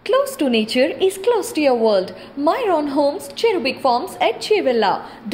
Close to nature is close to your world. Myron Homes, Cherubic Farms at Chevilla,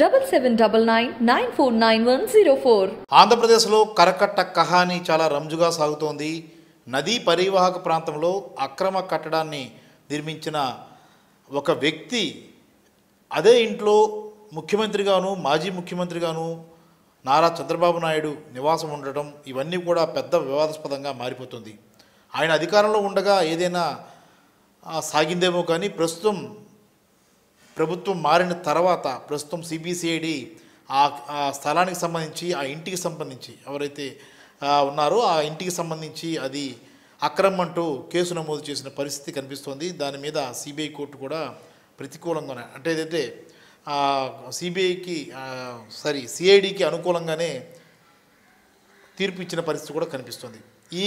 7799 ఆంధ్రప్రదేశ్లో కరకట్ట కహానీ చాలా రంజుగా సాగుతోంది నదీ పరివాహక ప్రాంతంలో అక్రమ కట్టడాన్ని నిర్మించిన ఒక వ్యక్తి అదే ఇంట్లో ముఖ్యమంత్రిగాను మాజీ ముఖ్యమంత్రిగాను నారా చంద్రబాబు నాయుడు నివాసం ఉండటం ఇవన్నీ కూడా పెద్ద వివాదాస్పదంగా మారిపోతుంది ఆయన అధికారంలో ఉండగా ఏదైనా ఆ, సాగిందేమో కానీ ప్రస్తుతం ప్రభుత్వం మారిన తర్వాత ప్రస్తుతం సిబిసిఐడి ఆ ఆ స్థలానికి సంబంధించి ఆ ఇంటికి సంబంధించి ఎవరైతే ఆ, ఉన్నారో ఆ ఇంటికి సంబంధించి అది అక్రమం అంటూ కేసు నమోదు చేసిన పరిస్థితి కనిపిస్తోంది దాని మీద సిబిఐ కోర్టు కూడా ప్రతికూలంగానే అంటే ఏదైతే సిబిఐకి సారీ సిఐడికి అనుకూలంగానే తీర్పు ఇచ్చిన పరిస్థితి కూడా కనిపిస్తుంది ఈ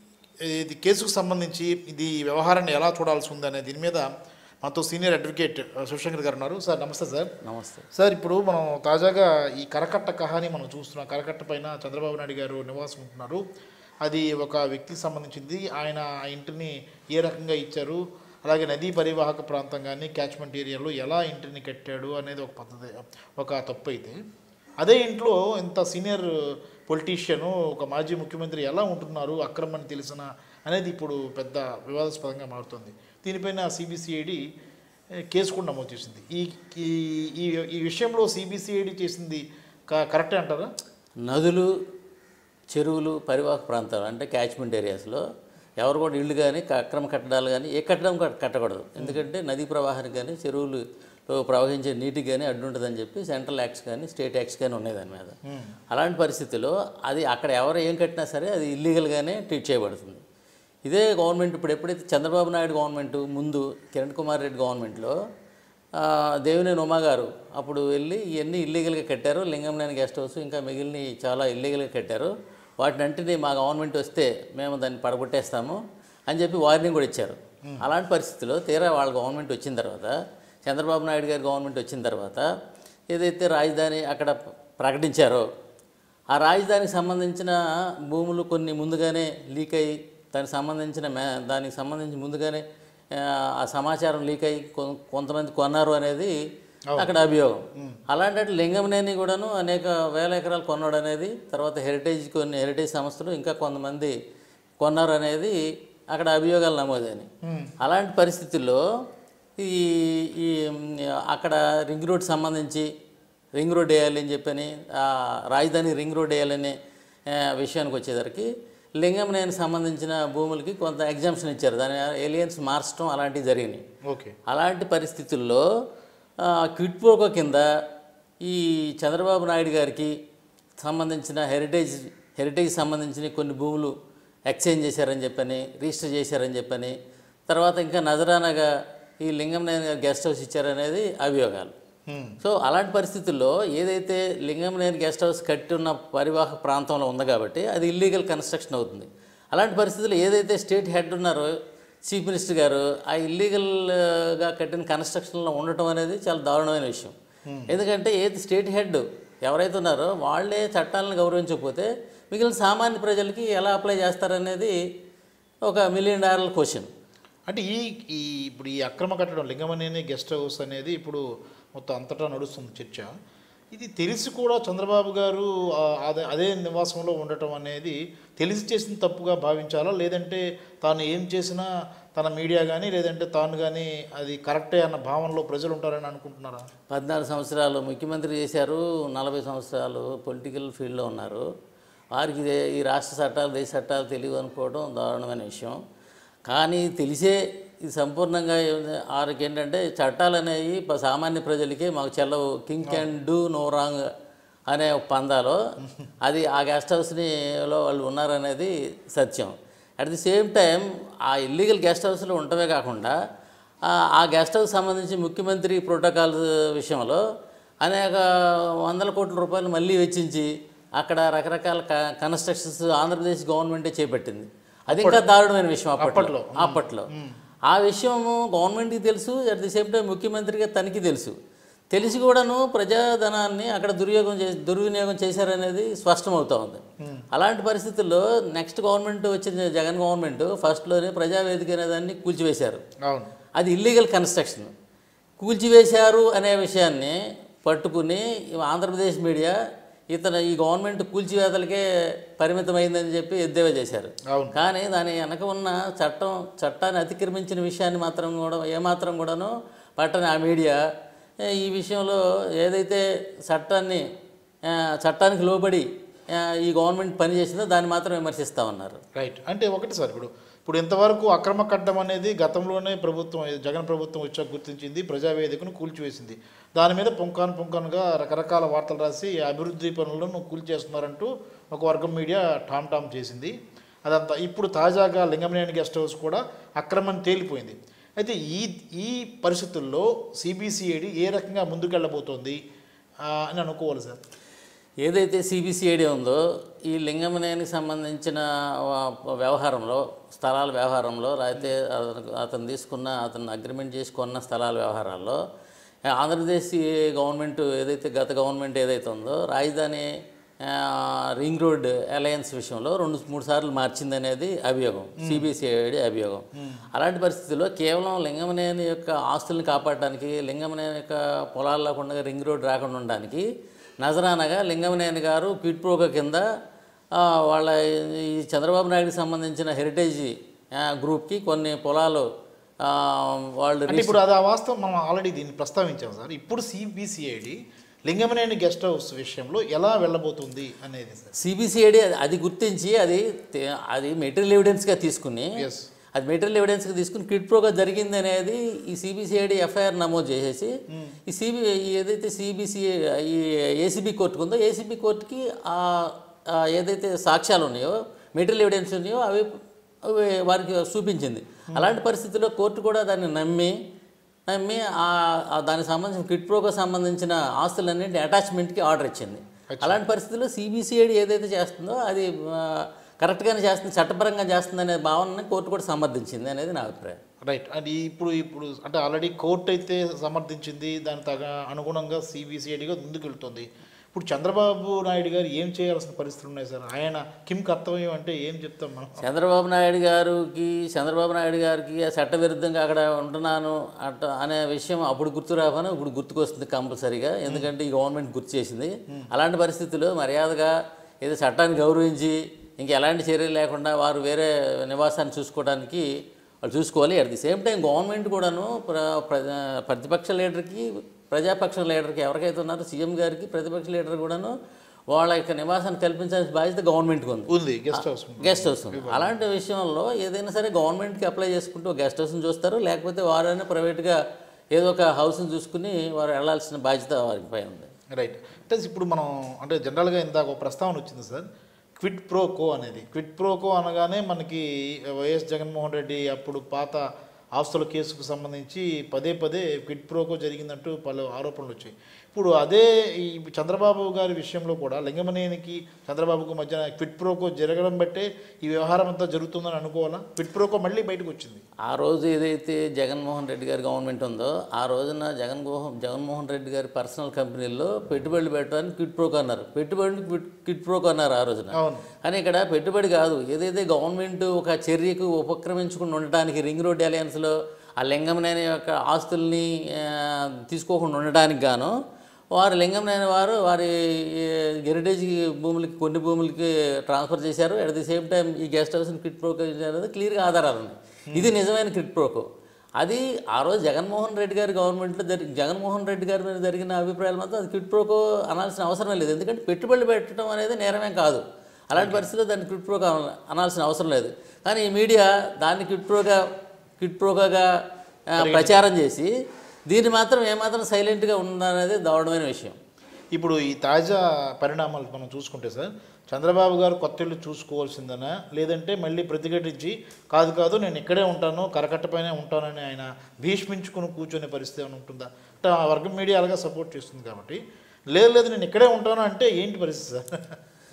ఇది కేసుకు సంబంధించి ఇది ఈ వ్యవహారాన్ని ఎలా చూడాల్సి ఉంది అనే దీని మీద మనతో సీనియర్ అడ్వకేట్ శివశంకర్ గారు ఉన్నారు సార్ నమస్తే సార్ నమస్తే సార్ ఇప్పుడు మనం తాజాగా ఈ కరకట్ట కహాని మనం చూస్తున్నాం కరకట్ట పైన చంద్రబాబు నాయుడు గారు నివాసం ఉంటున్నారు అది ఒక వ్యక్తికి సంబంధించింది ఆయన ఆ ఇంటిని ఏ రకంగా ఇచ్చారు అలాగే నదీ పరివాహక ప్రాంతం కానీ క్యాచ్మెంట్ ఏరియాలో ఎలా ఇంటిని కట్టాడు అనేది ఒక పద్ధతి ఒక తప్పు అయితే అదే ఇంట్లో ఇంత సీనియర్ పొలిటీషియను ఒక మాజీ ముఖ్యమంత్రి ఎలా ఉంటున్నారు అక్రమని తెలిసిన అనేది ఇప్పుడు పెద్ద వివాదాస్పదంగా మారుతుంది దీనిపైన సిబిసిఐడి కేసు కూడా నమోదు చేసింది ఈ ఈ- ఈ ఈ విషయంలో సిబిసిఐడి చేసింది క- కరెక్టే అంటారా నదులు చెరువులు పరివాహక ప్రాంతాలు అంటే క్యాచ్మెంట్ ఏరియాస్లో ఎవరు కూడా ఇళ్ళు కానీ అక్రమ కట్టడాలు కానీ ఏ కట్టడం కట్- కట్టకూడదు ఎందుకంటే నదీ ప్రవాహానికి కానీ చెరువులలో ప్రవహించే నీటికి కానీ అడ్డు ఉంటుందని చెప్పి సెంట్రల్ యాక్ట్స్ కానీ స్టేట్ యాక్ట్స్ కానీ ఉన్నాయి దాని మీద అలాంటి పరిస్థితుల్లో అది అక్కడ ఎవరు ఏం కట్టినా సరే అది ఇల్లీగల్గానే ట్రీట్ చేయబడుతుంది ఇదే గవర్నమెంట్ ఇప్పుడు ఎప్పుడైతే చంద్రబాబు నాయుడు గవర్నమెంట్ ముందు కిరణ్ కుమార్ రెడ్డి గవర్నమెంట్లో ఆ, దేవినేని ఉమా గారు అప్పుడు వెళ్ళి ఇవన్నీ ఇల్లీగల్గా కట్టారు లింగంనేని గెస్ట్ హౌస్ ఇంకా మిగిలిన చాలా ఇల్లీగల్గా కట్టారు వాటినంటిని మా గవర్నమెంట్ వస్తే మేము దాన్ని పడగొట్టేస్తాము అని చెప్పి వార్నింగ్ కూడా ఇచ్చారు అలాంటి పరిస్థితుల్లో తీరా వాళ్ళ గవర్నమెంట్ వచ్చిన తర్వాత చంద్రబాబు నాయుడు గారి గవర్నమెంట్ వచ్చిన తర్వాత ఏదైతే రాజధాని అక్కడ ప్రకటించారో ఆ రాజధానికి సంబంధించిన భూములు కొన్ని ముందుగానే లీక్ అయ్యి దానికి సంబంధించిన మే దానికి సంబంధించి ముందుగానే ఆ, ఆ సమాచారం లీక్ అయ్యి కొ- కొంతమంది కొన్నారు అనేది అక్కడ అభియోగం అలాంటి లింగంనేని కూడాను అనేక వేల ఎకరాలు కొన్నాడు అనేది తర్వాత హెరిటేజ్ కొన్ని హెరిటేజ్ సంస్థలు ఇంకా కొంతమంది కొన్నారు అనేది అక్కడ అభియోగాలు నమోదైనాయి అలాంటి పరిస్థితుల్లో ఈ ఈ మ్, అక్కడ రింగ్ రోడ్ సంబంధించి రింగ్ రోడ్ వేయాలి అని చెప్పని ఆ, రాజధాని రింగ్ రోడ్ వేయాలనే ఆ, విషయానికి వచ్చేసరికి లింగంనేని సంబంధించిన భూములకి కొంత ఎగ్జామ్షన్ ఇచ్చారు దాని ఏలియన్స్ మార్చడం అలాంటివి జరిగినాయి ఓకే అలాంటి పరిస్థితుల్లో ఆ, క్విట్ ప్రోకో కింద ఈ చంద్రబాబు నాయుడు గారికి సంబంధించిన హెరిటేజ్ హెరిటేజ్ సంబంధించిన కొన్ని భూములు ఎక్స్చేంజ్ చేశారని చెప్పని రిజిస్టర్ చేశారని చెప్పని తర్వాత ఇంకా నజరానగా ఈ లింగంనేని గారు గెస్ట్ హౌస్ ఇచ్చారనేది అభియోగాలు సో అలాంటి పరిస్థితుల్లో ఏదైతే లింగంనేని గెస్ట్ హౌస్ కట్టి ఉన్న పరివాహక ప్రాంతంలో ఉంది కాబట్టి అది ఇల్లీగల్ కన్స్ట్రక్షన్ అవుతుంది అలాంటి పరిస్థితుల్లో ఏదైతే స్టేట్ హెడ్ ఉన్నారో చీఫ్ మినిస్టర్ గారు ఆ ఇల్లీగల్గా కట్టిన కన్స్ట్రక్షన్లో ఉండటం అనేది చాలా దారుణమైన విషయం ఎందుకంటే ఏది స్టేట్ హెడ్ ఎవరైతే ఉన్నారో వాళ్ళే చట్టాలను గౌరవించకపోతే మిగిలిన సామాన్య ప్రజలకి ఎలా అప్లై చేస్తారనేది ఒక మిలియన్ డాలర్ల క్వశ్చన్ అంటే ఈ ఈ ఇప్పుడు ఈ అక్రమ కట్టడం లింగమనేని గెస్ట్ హౌస్ అనేది ఇప్పుడు మొత్తం అంతటా నడుస్తుంది చర్చ ఇది తెలిసి కూడా చంద్రబాబు గారు ఆ, అదే అదే నివాసంలో ఉండటం అనేది తెలిసి చేసిన తప్పుగా భావించాలా లేదంటే తాను ఏం చేసినా తన మీడియా కానీ లేదంటే తాను కానీ అది కరెక్టే అన్న భావనలో ప్రజలు ఉంటారని అనుకుంటున్నారా పద్నాలుగు సంవత్సరాలు ముఖ్యమంత్రి చేశారు నలభై సంవత్సరాలు పొలిటికల్ ఫీల్డ్లో ఉన్నారు వారికి ఇదే- ఈ రాష్ట్ర చట్టాలు దేశ చట్టాలు తెలియదు అనుకోవడం దారుణమైన విషయం కానీ తెలిసే ఇది సంపూర్ణంగా ఏ- వారికి ఏంటంటే చట్టాలు అనేవి ప- సామాన్య ప్రజలకి మాకు చెల్లవు king can do no wrong అనే ఒక పందాలో అది ఆ గెస్ట్ హౌస్ని లో వాళ్ళు ఉన్నారనేది సత్యం అట్ ది సేమ్ టైం ఆ ఇల్లీగల్ గెస్ట్ హౌస్లో ఉండటమే కాకుండా ఆ- ఆ గెస్ట్ హౌస్ సంబంధించి ముఖ్యమంత్రి ప్రోటోకాల్ విషయంలో అనేక వందల కోట్ల రూపాయలు మళ్ళీ వెచ్చించి అక్కడ రకరకాల క- కన్స్ట్రక్షన్స్ ఆంధ్రప్రదేశ్ గవర్నమెంటే చేపట్టింది అది ఇంకా దారుణమైన విషయం అప్పట్లో అప్పట్లో ఆ విషయము గవర్నమెంట్కి తెలుసు అట్ ది సేమ్ టైం ముఖ్యమంత్రిగా తనకి తెలుసు తెలిసి కూడాను ప్రజాధనాన్ని అక్కడ దుర్యోగం చే దుర్వినియోగం చేశారనేది స్పష్టమవుతా ఉంది అలాంటి పరిస్థితుల్లో నెక్స్ట్ గవర్నమెంట్ వచ్చిన జగన్ గవర్నమెంట్ ఫస్ట్లోనే ప్రజావేదిక అనే దాన్ని కూల్చివేశారు అవును అది ఇల్లీగల్ కన్స్ట్రక్షన్ కూల్చివేశారు అనే విషయాన్ని పట్టుకుని ఆంధ్రప్రదేశ్ మీడియా ఇతను ఈ గవర్నమెంట్ కూల్చివేతలకే పరిమితమైందని చెప్పి ఎద్దేవా చేశారు అవును. కానీ దాని వెనక ఉన్న చట్టం చట్టాన్ని అతిక్రమించిన విషయాన్ని మాత్రం కూడా ఏమాత్రం కూడాను పట్టని ఆ మీడియా ఏ, ఈ విషయంలో ఏదైతే చట్టాన్ని ఆ, చట్టానికి లోబడి ఆ, ఈ గవర్నమెంట్ పనిచేసిందో దాన్ని మాత్రం విమర్శిస్తా ఉన్నారు రైట్ అంటే ఒకటి సార్ ఇప్పుడు ఇప్పుడు ఇంతవరకు అక్రమ కట్టడం అనేది గతంలోనే ప్రభుత్వం జగన్ ప్రభుత్వం వచ్చాక గుర్తించింది ప్రజావేదికను కూల్చివేసింది దాని మీద పుంకాను పుంకానుగా రకరకాల వార్తలు రాసి అభివృద్ధి పనులను కూల్చేస్తున్నారంటూ ఒక వర్గం మీడియా టామ్ టామ్ చేసింది అదంతా ఇప్పుడు తాజాగా లింగమనేని గెస్ట్ హౌస్ కూడా అక్రమం తేలిపోయింది అయితే ఈ ఈ పరిస్థితుల్లో సిబిసిఐడి ఏ రకంగా ముందుకెళ్ళబోతోంది ఆ, అని అనుకోవాలి సార్ ఏదైతే సిబిసిఐడి ఉందో ఈ లింగమనేనికి సంబంధించిన వా- వ్యవహారంలో స్థలాల వ్యవహారంలో లేకపోతే అతను- అతను తీసుకున్న అతను అగ్రిమెంట్ చేసుకున్న స్థలాల వ్యవహారాల్లో ఆంధ్రప్రదేశ్ గవర్నమెంట్ ఏదైతే గత గవర్నమెంట్ ఏదైతే ఉందో రాజధాని ఆ, రింగ్ రోడ్ అలయన్స్ విషయంలో రెండు మూడు సార్లు మార్చిందనేది అభియోగం సిబిసిఐడి అభియోగం అలాంటి పరిస్థితుల్లో కేవలం లింగమనేని యొక్క ఆస్తుల్ని కాపాడడానికి లింగమనేని యొక్క పొలాల్లో ఉండగా రింగ్ రోడ్ రాకుండా ఉండడానికి నజరానగా లింగమనేని గారు క్విట్ ప్రోగా కింద ఆ, వాళ్ళ ఈ చంద్రబాబు నాయుడుకి సంబంధించిన హెరిటేజ్ ఆ, గ్రూప్కి కొన్ని పొలాలు ఆ, వాళ్ళు అంటే ఇప్పుడు అది ఆ వాస్తవం మనం ఆల్రెడీ దీన్ని ప్రస్తావించాం సార్ ఇప్పుడు సిబిసిఐడి లింగమనేని గెస్ట్ హౌస్ విషయంలో ఎలా వెళ్ళబోతుంది అనేది సార్ సిబిసిఐడి అది గుర్తించి అది తే- అది మెటీరియల్ ఎవిడెన్స్గా తీసుకుని ఎస్ అది మెటీరియల్ ఎవిడెన్స్గా తీసుకుని క్విట్ ప్రోగా జరిగింది అనేది ఈ సిబిసిఐడి ఎఫ్ఐఆర్ నమోదు చేసేసి ఈ సిబి ఏదైతే సిబిసిఐ ఈ ఏసీబీ కోర్టుకు ఉందో ఏసీబీ కోర్టుకి ఆ ఆ ఏదైతే సాక్ష్యాలు ఉన్నాయో మెటీరియల్ ఎవిడెన్స్ ఉన్నాయో అవి అవి వారికి చూపించింది అలాంటి పరిస్థితుల్లో కోర్టు కూడా దాన్ని నమ్మి నమ్మి ఆ- ఆ దానికి సంబంధించిన క్విట్ ప్రోగా సంబంధించిన ఆస్తులన్నింటి అటాచ్మెంట్కి ఆర్డర్ ఇచ్చింది అలాంటి పరిస్థితుల్లో సిబిసిఐడి ఏదైతే చేస్తుందో అది ఆ, కరెక్ట్గానే చేస్తుంది చట్టపరంగా చేస్తుంది అనే భావనని కోర్టు కూడా సమర్థించింది అనేది నా అభిప్రాయం రైట్ అండ్ ఇప్పుడు ఇప్పుడు అంటే ఆల్రెడీ కోర్టు అయితే సమర్థించింది దాని తగ అనుగుణంగా సిబిసిఐడిగా ముందుకు వెళ్తుంది ఇప్పుడు చంద్రబాబు నాయుడు గారు ఏం చేయాల్సిన పరిస్థితులు ఉన్నాయి సార్ ఆయన కిమ్ కర్తవ్యం అంటే ఏం చెప్తాం మనం చంద్రబాబు నాయుడు గారికి చంద్రబాబు నాయుడు గారికి ఆ చట్టవిరుద్ధంగా అక్కడ ఉంటున్నాను అట్ట అనే విషయం అప్పుడు గుర్తు రాగానే ఇప్పుడు గుర్తుకొస్తుంది కంపల్సరీగా ఎందుకంటే ఈ గవర్నమెంట్ గుర్తు చేసింది అలాంటి పరిస్థితుల్లో మర్యాదగా ఏదో చట్టాన్ని గౌరవించి ఇంక ఎలాంటి చర్యలు లేకుండా వారు వేరే నివాసాన్ని చూసుకోవడానికి వాళ్ళు చూసుకోవాలి at the same time government కూడాను ప్ర ప్ర- ప్రతిపక్ష లీడర్కి ప్రజాపక్ష లీడర్కి ఎవరికైతే ఉన్నారో సీఎం గారికి ప్రతిపక్ష లీడర్ కూడాను వాళ్ళ యొక్క నివాసాన్ని కల్పించాల్సిన బాధ్యత గవర్నమెంట్కి ఉంది ఉంది గెస్ట్ హౌస్ ఉంది. గెస్ట్ హౌస్ ఉంది. అలాంటి విషయంలో ఏదైనా సరే గవర్నమెంట్కి అప్లై చేసుకుంటూ గెస్ట్ హౌస్ని చూస్తారు లేకపోతే వారైనా ప్రైవేట్గా ఏదో ఒక హౌస్ని చూసుకుని వారు వెళ్ళాల్సిన బాధ్యత వారికి పై ఉంది రైట్ అంటే ఇప్పుడు మనం అంటే జనరల్గా ఇందాక ఒక ప్రస్తావన వచ్చింది సార్ క్విట్ ప్రో కో అనేది క్విట్ ప్రో కో అనగానే మనకి వైఎస్ జగన్మోహన్ రెడ్డి అప్పుడు పాత ఆస్తుల కేసుకు సంబంధించి పదే పదే క్విట్ ప్రోకో జరిగిందంటూ పలు ఆరోపణలు వచ్చాయి ఇప్పుడు అదే ఈ చంద్రబాబు గారి విషయంలో కూడా లింగమనేనికి చంద్రబాబుకు మధ్య క్విట్ ప్రోకో జరగడం బట్టే ఈ వ్యవహారం అంతా జరుగుతుందని అనుకోవాలా క్విట్ ప్రోకో మళ్ళీ బయటకు వచ్చింది ఆ రోజు ఏదైతే జగన్మోహన్ రెడ్డి గారి గవర్నమెంట్ ఉందో ఆ రోజున జగన్మోహన్ జగన్మోహన్ రెడ్డి గారి పర్సనల్ కంపెనీల్లో పెట్టుబడులు పెట్టడానికి క్విట్ ప్రోకో అన్నారు పెట్టుబడికి క్విట్ క్విట్ ప్రోకో అన్నారు ఆ రోజున అవును కానీ ఇక్కడ పెట్టుబడి కాదు ఏదైతే గవర్నమెంట్ ఒక చర్యకు ఉపక్రమించుకుని ఉండటానికి రింగ్ రోడ్ అలయన్స్లో ఆ లింగంనేని యొక్క ఆస్తుల్ని ఆ, తీసుకోకుండా ఉండడానికి గాను వారు లింగంనేని వారు వారి హెరిటేజ్ భూములకి కొన్ని భూములకి ట్రాన్స్ఫర్ చేశారు అట్ ది సేమ్ టైం ఈ గెస్ట్ హౌస్ని క్విట్ ప్రోకో అనేది క్లియర్గా ఆధారాలు ఉన్నాయి ఇది నిజమైన క్విట్ ప్రోకో అది ఆ రోజు జగన్మోహన్ రెడ్డి గారి గవర్నమెంట్లో జరిగి జగన్మోహన్ రెడ్డి గారి మీద జరిగిన అభిప్రాయాలు మాత్రం అది క్విట్ ప్రోకో అనాల్సిన అవసరం లేదు ఎందుకంటే పెట్టుబడులు పెట్టడం అనేది నేరమే కాదు అలాంటి పరిస్థితుల్లో దాన్ని క్విట్ ప్రోగా అనాల్సిన అవసరం లేదు కానీ ఈ మీడియా దాన్ని క్విట్ ప్రోగా క్విట్ ప్రోగాగా ఆ, ప్రచారం చేసి దీన్ని మాత్రం ఏమాత్రం సైలెంట్గా ఉందనేది దారుణమైన విషయం ఇప్పుడు ఈ తాజా పరిణామాలు మనం చూసుకుంటే సార్ చంద్రబాబు గారు కొత్త ఇల్లు చూసుకోవాల్సిందనా లేదంటే మళ్ళీ ప్రతిఘటించి కాదు కాదు నేను ఇక్కడే ఉంటాను కరకట్టపైనే ఉంటానని ఆయన భీష్మించుకుని కూర్చునే పరిస్థితి ఏమైనా ఉంటుందా అంటే ఆ వర్గం మీడియా అలాగా సపోర్ట్ చేస్తుంది కాబట్టి లేదు లేదు నేను ఇక్కడే ఉంటాను అంటే ఏంటి పరిస్థితి సార్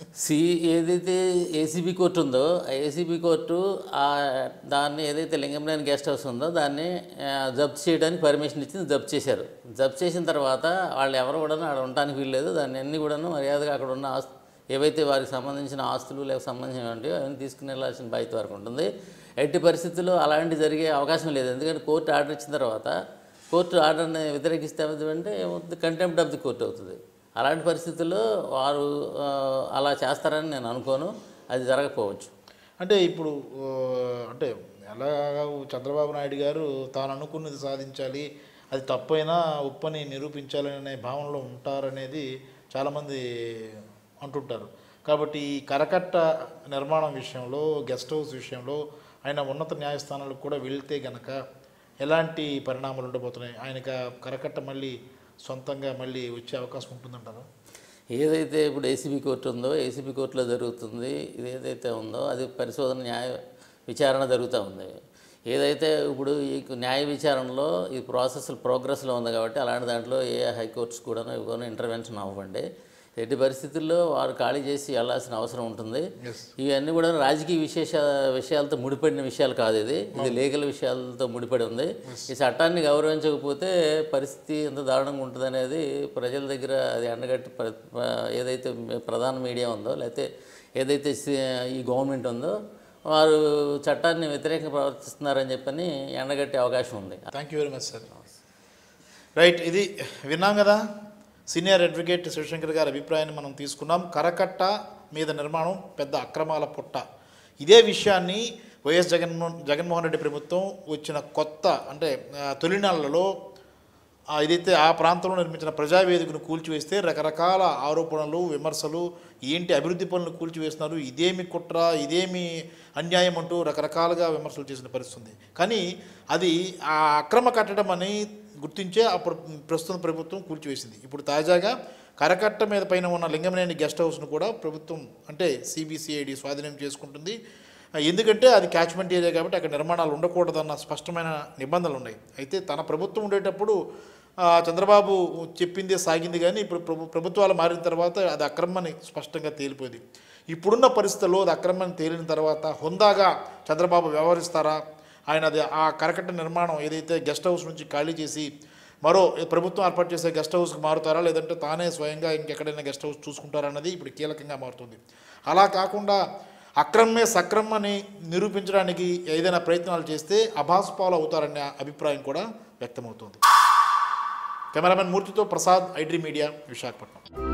సి ఏదైతే ఏసీబీ కోర్టు ఉందో ఆ ఏసీబీ కోర్టు ఆ దాన్ని ఏదైతే లింగంనేని గెస్ట్ హౌస్ ఉందో దాన్ని ఆ, జప్తు చేయడానికి పర్మిషన్ ఇచ్చింది జప్తు చేశారు జప్తు చేసిన తర్వాత వాళ్ళు ఎవరు కూడా అక్కడ ఉండడానికి వీల్లేదు దాన్ని అన్ని కూడాను మర్యాదగా అక్కడ ఉన్న ఆస్తు ఏవైతే వారికి సంబంధించిన ఆస్తులు లేక సంబంధించినవి అవన్నీ తీసుకుని వెళ్ళాల్సిన బాధ్యత వరకు ఉంటుంది ఎట్టి పరిస్థితుల్లో అలాంటి జరిగే అవకాశం లేదు ఎందుకంటే కోర్టు ఆర్డర్ ఇచ్చిన తర్వాత కోర్టు ఆర్డర్ని వ్యతిరేకిస్తే ఏమవుతుందంటే ఏమవుతుంది కంటెంప్ట్ ఆఫ్ ది కోర్టు అవుతుంది అలాంటి పరిస్థితుల్లో వారు ఆ, అలా చేస్తారని నేను అనుకోను అది జరగకపోవచ్చు అంటే ఇప్పుడు ఆ, అంటే ఎలాగా చంద్రబాబు నాయుడు గారు తాను అనుకున్నది సాధించాలి అది తప్పైనా ఉప్పని నిరూపించాలనే భావనలో ఉంటారనేది చాలామంది అంటుంటారు కాబట్టి ఈ కరకట్ట నిర్మాణం విషయంలో గెస్ట్ హౌస్ విషయంలో ఆయన ఉన్నత న్యాయస్థానాలకు కూడా వెళ్తే గనక ఎలాంటి పరిణామాలు ఉండబోతున్నాయి ఆయనకు ఆ కరకట్ట మళ్ళీ సొంతంగా మళ్ళీ వచ్చే అవకాశం ఉంటుందంటారా ఏదైతే ఇప్పుడు ఏసీబీ కోర్టు ఉందో ఏసీబీ కోర్టులో జరుగుతుంది ఇది ఏదైతే ఉందో అది పరిశోధన న్యాయ విచారణ జరుగుతూ ఉంది ఏదైతే ఇప్పుడు ఈ న్యాయ విచారణలో ఈ ప్రాసెస్ ప్రోగ్రెస్లో ఉంది కాబట్టి అలాంటి దాంట్లో ఏ హైకోర్ట్స్ కూడా ఇవ్వను ఇంటర్వెన్షన్ అవ్వండి ఎట్టి పరిస్థితుల్లో వారు ఖాళీ చేసి వెళ్ళాల్సిన అవసరం ఉంటుంది ఎస్ ఇవన్నీ కూడా రాజకీయ విశేష విషయాలతో ముడిపడిన విషయాలు కాదు ఇది ఇది లీగల్ విషయాలతో ముడిపడి ఉంది ఈ చట్టాన్ని గౌరవించకపోతే పరిస్థితి ఎంత దారుణంగా ఉంటుంది అనేది ప్రజల దగ్గర అది ఎండగట్టి ప్ర- ప్ర- ఏదైతే ప్రధాన మీడియా ఉందో లేకపోతే ఏదైతే సి- ఈ గవర్నమెంట్ ఉందో వారు చట్టాన్ని వ్యతిరేకంగా ప్రవర్తిస్తున్నారని చెప్పని ఎండగట్టే అవకాశం ఉంది thank you very much sir right ఇది విన్నాం కదా సీనియర్ అడ్వకేట్ శివశంకర్ గారి అభిప్రాయాన్ని మనం తీసుకున్నాం కరకట్ట మీద నిర్మాణం పెద్ద అక్రమాల పుట్ట ఇదే విషయాన్ని వైఎస్ జగన్మోహన్ జగన్మోహన్ రెడ్డి ప్రభుత్వం వచ్చిన కొత్త అంటే ఆ, తొలినాళ్లలో ఆ, ఏదైతే ఆ ప్రాంతంలో నిర్మించిన ప్రజావేదికను కూల్చివేస్తే రకరకాల ఆరోపణలు విమర్శలు ఏంటి అభివృద్ధి పనులు కూల్చివేస్తున్నారు ఇదేమి కుట్ర ఇదేమి అన్యాయం అంటూ రకరకాలుగా విమర్శలు చేసిన పరిస్థితి ఉంది కానీ అది ఆ అక్రమ కట్టడం అని గుర్తించే అప్పుడు ప్రస్తుత ప్రభుత్వం కూల్చివేసింది ఇప్పుడు తాజాగా కరకట్ట మీద పైన ఉన్న లింగమనేని గెస్ట్ హౌస్ను కూడా ప్రభుత్వం అంటే సిబిసిఐడి స్వాధీనం చేసుకుంటుంది ఎందుకంటే అది క్యాచ్మెంట్ ఏరియా కాబట్టి అక్కడ నిర్మాణాలు ఉండకూడదన్న స్పష్టమైన నిబంధనలు ఉన్నాయి అయితే తన ప్రభుత్వం ఉండేటప్పుడు ఆ, చంద్రబాబు చెప్పిందే సాగింది కానీ ఇప్పుడు ప్రభు ప్రభుత్వాలు మారిన తర్వాత అది అక్రమని స్పష్టంగా తేలిపోయింది ఇప్పుడున్న పరిస్థితుల్లో అది అక్రమని తేలిన తర్వాత హుందాగా చంద్రబాబు వ్యవహరిస్తారా ఆయన అది ఆ కరకట్ట నిర్మాణం ఏదైతే గెస్ట్ హౌస్ నుంచి ఖాళీ చేసి మరో ప్రభుత్వం ఏర్పాటు చేసే గెస్ట్ హౌస్కి మారుతారా లేదంటే తానే స్వయంగా ఇంకెక్కడైనా గెస్ట్ హౌస్ చూసుకుంటారా అన్నది ఇప్పుడు కీలకంగా మారుతుంది అలా కాకుండా అక్రమమే సక్రమని నిరూపించడానికి ఏదైనా ప్రయత్నాలు చేస్తే అభాసుపాలు అవుతారనే అభిప్రాయం కూడా వ్యక్తమవుతోంది కెమెరామెన్ మూర్తితో ప్రసాద్ ఐడ్రీ మీడియా విశాఖపట్నం